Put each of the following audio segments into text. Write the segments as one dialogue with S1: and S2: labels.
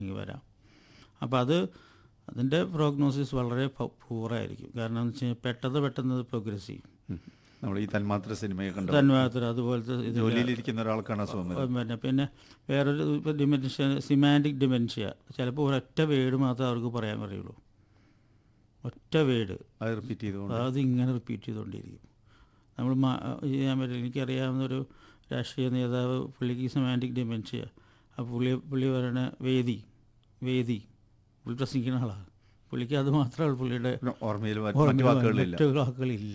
S1: ഇങ്ങനെ വരാം അപ്പോൾ അത് അതിൻ്റെ പ്രോഗ്നോസിസ് വളരെ പൂറായിരിക്കും കാരണം എന്ന് വെച്ച് കഴിഞ്ഞാൽ പെട്ടെന്ന് പെട്ടെന്ന് അത് പ്രോഗ്രസ് ചെയ്യും
S2: നമ്മൾ ഈ തന്മാത്ര സിനിമയെ കണ്ടു
S1: തന്മാത്ര അതുപോലത്തെ ഇത്
S2: ജോലിയിലിരിക്കുന്ന ഒരാൾക്കാണ് അസുഖം വരുന്നത്.
S1: പിന്നെ പിന്നെ വേറൊരു ഇപ്പോൾ ഡിമെൻഷ്യ സിമാൻറ്റിക് ഡിമെൻഷ്യ ചിലപ്പോൾ ഒരൊറ്റ വേർഡ് മാത്രമേ അവർക്ക് പറയാൻ പറയുള്ളൂ ഒറ്റ വേർഡ്
S2: അത് റിപ്പീറ്റ് ചെയ്തുകൊണ്ട്
S1: അത് ഇങ്ങനെ റിപ്പീറ്റ് ചെയ്തുകൊണ്ടിരിക്കും നമ്മൾ മാ- ചെയ്യാൻ പറ്റില്ല എനിക്കറിയാവുന്ന ഒരു രാഷ്ട്രീയ നേതാവ് പുള്ളിക്ക് സിമാൻറ്റിക് ഡിമെൻഷ്യ അപ്പോൾ പുള്ളി പുള്ളി പറയണ വേദി വേദി പുള്ളി പ്രസംഗിക്കുന്ന ആളാണ് പുള്ളിക്ക് അത് മാത്രമേ പുള്ളിയുടെ
S2: പിന്നെ ഓർമ്മയിൽ മറ്റ് മറ്റു
S1: ഓർമ്മയിൽ
S2: വാക്കുകളിലില്ല
S1: മറ്റു വാക്കുകളില്ല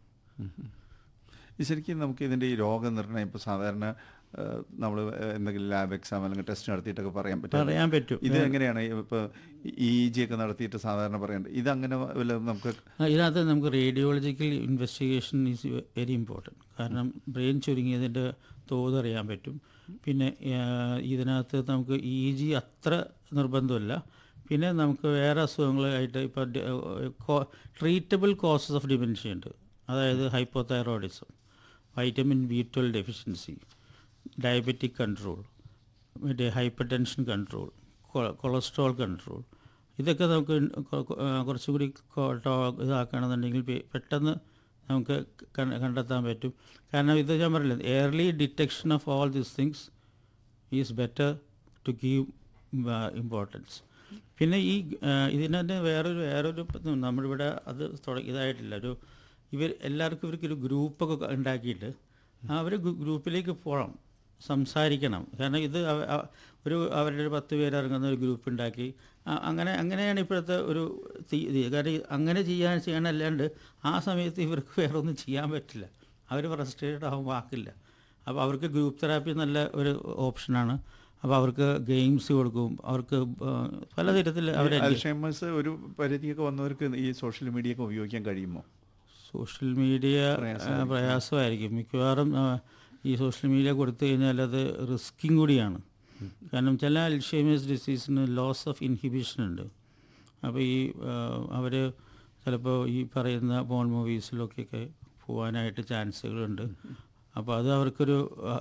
S2: ഈ ശരിക്കും നമുക്ക് ഇതിൻ്റെ ഈ രോഗനിർണയം ഇപ്പോൾ സാധാരണ നമ്മൾ എന്തെങ്കിലും ലാബ് എക്സാം അല്ലെങ്കിൽ ടെസ്റ്റ് നടത്തിയിട്ടൊക്കെ പറയാൻ പറ്റും
S1: പറയാൻ പറ്റും
S2: ഇത് എങ്ങനെയാണ് ഇപ്പോൾ ഇ ജി ഒക്കെ നടത്തിയിട്ട് സാധാരണ പറയേണ്ടത് ഇതങ്ങനെ വല്ല നമുക്ക്
S1: ആ, ഇതിനകത്ത് നമുക്ക് radiological investigation is very important കാരണം ബ്രെയിൻ ചുരുങ്ങിയതിൻ്റെ തോത് അറിയാൻ പറ്റും പിന്നെ ആ, ഇതിനകത്ത് നമുക്ക് ഇ ജി അത്ര നിർബന്ധമില്ല പിന്നെ നമുക്ക് വേറെ അസുഖങ്ങളായിട്ട് ഇപ്പോൾ ട്രീറ്റബിൾ കോസസ് ഓഫ് ഡിമെൻഷ്യ ഉണ്ട് അതായത് hypothyroidism vitamin B twelve deficiency diabetic control മറ്റേ hypertension control cholesterol control ഇതൊക്കെ നമുക്ക് കൊ- കൊ- ആ, കുറച്ചുകൂടി കൊ- ടോ- ഇതാക്കണമെന്നുണ്ടെങ്കിൽ പെ- പെട്ടെന്ന് നമുക്ക് കണ്ട- കണ്ടെത്താൻ പറ്റും കാരണം ഇത് ഞാൻ പറഞ്ഞില്ല early detection of all these things is better to give importance പിന്നെ ഈ ആ, ഇതിന് തന്നെ വേറൊരു വേറൊരു ഇപ്പം നമ്മളിവിടെ അത് തുട- ഇതായിട്ടില്ല ഒരു ഇവർ എല്ലാവർക്കും ഇവർക്കൊരു ഗ്രൂപ്പൊക്കെ ഉണ്ടാക്കിയിട്ട് അവർ ഗ്രൂപ്പിലേക്ക് പോകണം സംസാരിക്കണം കാരണം ഇത് അവ- അവ- ഒരു അവരുടെ ഒരു പത്ത് പേര് ഇറങ്ങുന്ന ഒരു ഗ്രൂപ്പ് ഉണ്ടാക്കി ആ, അങ്ങനെ അങ്ങനെയാണ് ഇപ്പോഴത്തെ ഒരു തീ- ഇത് കാരണം ഈ അങ്ങനെ ചെയ്യാൻ ചെയ്യണമല്ലാണ്ട് ആ സമയത്ത് ഇവർക്ക് വേറെ ഒന്നും ചെയ്യാൻ പറ്റില്ല അവർ ഫ്രസ്ട്രേറ്റഡ് ആവും വാക്കില്ല അപ്പോൾ അവർക്ക് ഗ്രൂപ്പ് തെറാപ്പി നല്ല ഒരു ഓപ്ഷനാണ് അപ്പോൾ അവർക്ക് ഗെയിംസ് കൊടുക്കും അവർക്ക് ആ, പലതരത്തിൽ അവരെ
S2: അൽഷൈമേഴ്സ് ഒരു പരിധിയൊക്കെ വന്നവർക്ക് ഈ സോഷ്യൽ മീഡിയ ഒക്കെ ഉപയോഗിക്കാൻ കഴിയുമോ
S1: സോഷ്യൽ മീഡിയ ആ, പ്രയാസമായിരിക്കും മിക്കവാറും ആ, ഈ സോഷ്യൽ മീഡിയ കൊടുത്തു കഴിഞ്ഞാൽ അത് റിസ്കിങ് കൂടിയാണ് കാരണം ചില അൽഷേമേഴ്സ് ഡിസീസിന് ലോസ് ഓഫ് ഇൻഹിബിഷൻ ഉണ്ട് അപ്പോൾ ഈ അവർ ചിലപ്പോൾ ഈ പറയുന്ന പോൺ മൂവീസിലൊക്കെയൊക്കെ പോകാനായിട്ട് ചാൻസുകളുണ്ട് അപ്പോൾ അത് അവർക്കൊരു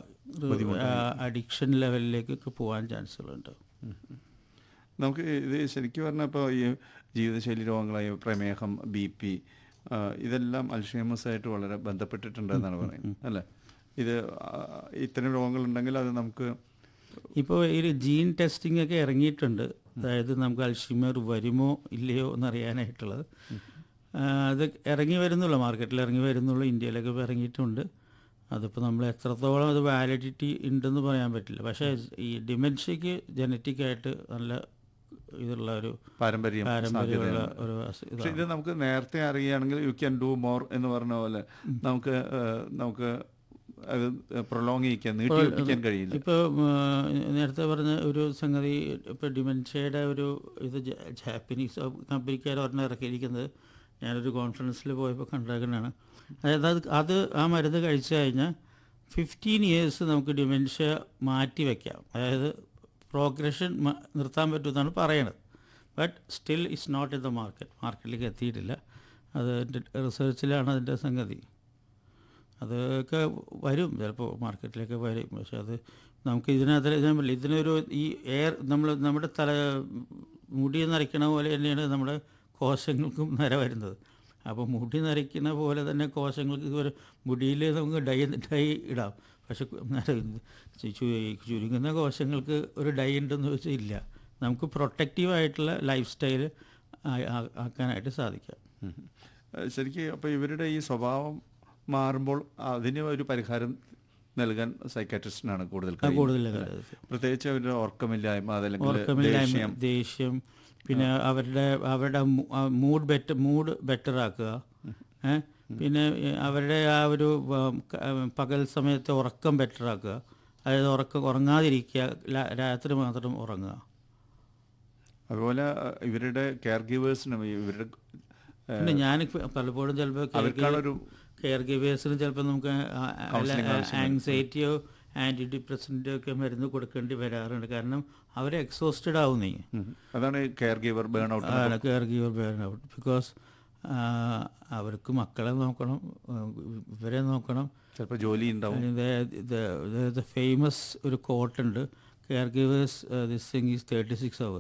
S1: അഡിക്ഷൻ ലെവലിലേക്കൊക്കെ പോകാൻ ചാൻസുകളുണ്ട്
S2: നമുക്ക് ഇത് ശരിക്കും പറഞ്ഞാൽ ഇപ്പോൾ ഈ ജീവിതശൈലി രോഗങ്ങളായ പ്രമേഹം ബി പി ഇതെല്ലാം അൽഷൈമസ് ആയിട്ട് വളരെ ബന്ധപ്പെട്ടിട്ടുണ്ട് എന്നാണ് പറയുന്നത് അല്ലേ ഇത് ആ, ഇത്തരം രോഗങ്ങളുണ്ടെങ്കിൽ അത് നമുക്ക്
S1: ഇപ്പോൾ ഈ ജീൻ ടെസ്റ്റിംഗ് ഒക്കെ ഇറങ്ങിയിട്ടുണ്ട് അതായത് നമുക്ക് അൽഷിമർ വരുമോ ഇല്ലയോ എന്നറിയാനായിട്ടുള്ളത് ആ, അത് ഇറങ്ങി വരുന്നുള്ളൂ മാർക്കറ്റിൽ ഇറങ്ങി വരുന്നുള്ളൂ ഇന്ത്യയിലൊക്കെ ഇപ്പോൾ ഇറങ്ങിയിട്ടുണ്ട് അതിപ്പോൾ നമ്മൾ എത്രത്തോളം അത് വാലിഡിറ്റി ഉണ്ടെന്ന് പറയാൻ പറ്റില്ല പക്ഷേ ഈ ഡിമെൻഷ്യക്ക് ജനറ്റിക്കായിട്ട് നല്ല ഇതുള്ള ഒരു
S2: പാരമ്പര്യം
S1: പാരമ്പര്യമുള്ള
S2: സാധ്യതയാണ്.
S1: ഒരു അസു-
S2: പക്ഷെ
S1: ഇതാണ്
S2: ഇത് നമുക്ക് നേരത്തെ അറിയുകയാണെങ്കിൽ യു ക്യാൻ ഡു മോർ എന്ന് പറഞ്ഞ പോലെ നമുക്ക് ആ, നമുക്ക് അത് പ്രൊലോങ് ചെയ്യിക്കാൻ നീട്ടിവെപ്പിക്കാൻ കഴിയില്ല
S1: ഇപ്പോൾ നേരത്തെ പറഞ്ഞ ഒരു സംഗതി ഇപ്പോൾ ഡിമെൻഷ്യയുടെ ഒരു ഇത് ജ- ജാപ്പനീസ് കമ്പനിക്കാർ ഒരെണ്ണം ഇറക്കിയിരിക്കുന്നത് ഞാനൊരു കോൺഫറൻസിൽ പോയപ്പോൾ കണ്ടേക്കുന്നതാണ് അതായത് അത് അത് ആ മരുന്ന് കഴിച്ചു കഴിഞ്ഞാൽ ഫിഫ്റ്റീൻ ഇയേഴ്സ് നമുക്ക് ഡിമെൻഷ്യ മാറ്റി വയ്ക്കാം അതായത് പ്രോഗ്രഷൻ നിർത്താൻ പറ്റുമെന്നാണ് പറയണത് but still it's not in the market മാർക്കറ്റിലേക്ക് എത്തിയിട്ടില്ല അത് റിസർച്ചിലാണ് അതിൻ്റെ സംഗതി അതൊക്കെ വരും ചിലപ്പോൾ മാർക്കറ്റിലേക്ക് വരും പക്ഷെ അത് നമുക്ക് ഇതിനകത്ത് ഞാൻ പറഞ്ഞില്ല ഇതിനൊരു ഈ എയർ നമ്മൾ നമ്മുടെ തല മുടി നരയ്ക്കണ പോലെ തന്നെയാണ് നമ്മുടെ കോശങ്ങൾക്കും നര വരുന്നത് അപ്പോൾ മുടി നരയ്ക്കുന്ന പോലെ തന്നെ കോശങ്ങൾക്ക് ഒരു മുടിയിൽ നമുക്ക് ഡൈ ഡൈ ഇടാം പക്ഷെ കു- നര ചു- ചു- ചുരുങ്ങുന്ന കോശങ്ങൾക്ക് ഒരു ഡൈ ഉണ്ടെന്ന് വെച്ചാൽ ഇല്ല നമുക്ക് പ്രൊട്ടക്റ്റീവായിട്ടുള്ള ലൈഫ് സ്റ്റൈൽ ആക്കാനായിട്ട് സാധിക്കാം
S2: ഉം. ഏഹ് ശരിക്ക് അപ്പോൾ ഇവരുടെ ഈ സ്വഭാവം മാറുമ്പോൾ അതിന് ഒരു പരിഹാരം നൽകാൻ സൈക്കാട്രിസ്റ്റിനാണ് കൂടുതൽ
S1: ആ,
S2: കഴിയുന്നത്.
S1: കൂടുതൽ
S2: അല്ലേ?
S1: കാര്യം.
S2: പ്രത്യേകിച്ച് അവരുടെ ഉറക്കമില്ലായ്മ അതല്ലെങ്കിൽ
S1: ഉറക്കമില്ലായ്മ
S2: ദേഷ്യം
S1: ദേഷ്യം പിന്നെ അവരുടെ അവരുടെ മൂഡ് ബെറ്റർ മൂഡ് ബെറ്റർ ആക്കുക ഏ? പിന്നെ ഏ, അവരുടെ ആ ഒരു ഉം, ക- ഉം, പകൽ സമയത്ത് ഉറക്കം ബെറ്റർ ആക്കുക അതായത് ഉറക്കം ഉറങ്ങാതിരിക്കുക ല- രാത്രി മാത്രം ഉറങ്ങുക
S2: അതുപോലെ അഹ് ഇവരുടെ കെയർ ഗീവേഴ്സിനും ഇവരുടെ ഏഹ്,
S1: പിന്നെ ഞാൻ പലപ്പോഴും ചിലപ്പോൾ
S2: അവർക്കാണൊരു
S1: കെയർ ഗിവേഴ്സിന് ചിലപ്പോൾ നമുക്ക്
S2: Counselling ആവശ്യം
S1: ആങ്സൈറ്റിയോ ആൻറ്റി ഡിപ്രസൻറ്റോ ഒക്കെ മരുന്ന് കൊടുക്കേണ്ടി വരാറുണ്ട് കാരണം അവർ എക്സോസ്റ്റഡ് ആവുന്നേ
S2: ഉം. അതാണ് കെയർ ഗീവർ ബേൺ ഔട്ട്
S1: ആണ് care giver burn out because അവർക്ക് മക്കളെ നോക്കണം ആ, ഇവരെ നോക്കണം
S2: ചിലപ്പോൾ ജോലി ഉണ്ടാവും
S1: ഫേമസ് ഒരു കോട്ടുണ്ട് care givers this thing is thirty six